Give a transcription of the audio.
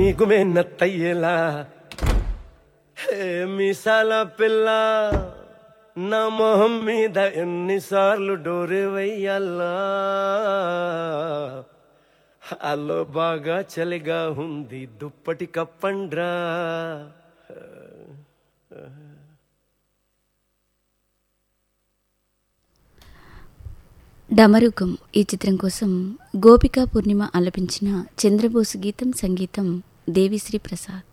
నీకు మెన్నత్తయ్యేలా హే మీసాల పిల్ల నా మొహం మీద ఎన్నిసార్లు డోరే వెయ్యాలా అల్లో బాగా చలిగా ఉంది దుప్పటి కప్పండ్రా డమరుకం ఈ చిత్రం కోసం గోపికా పూర్ణిమ ఆలపించిన చంద్రబోసు గీతం సంగీతం దేవిశ్రీ ప్రసాద్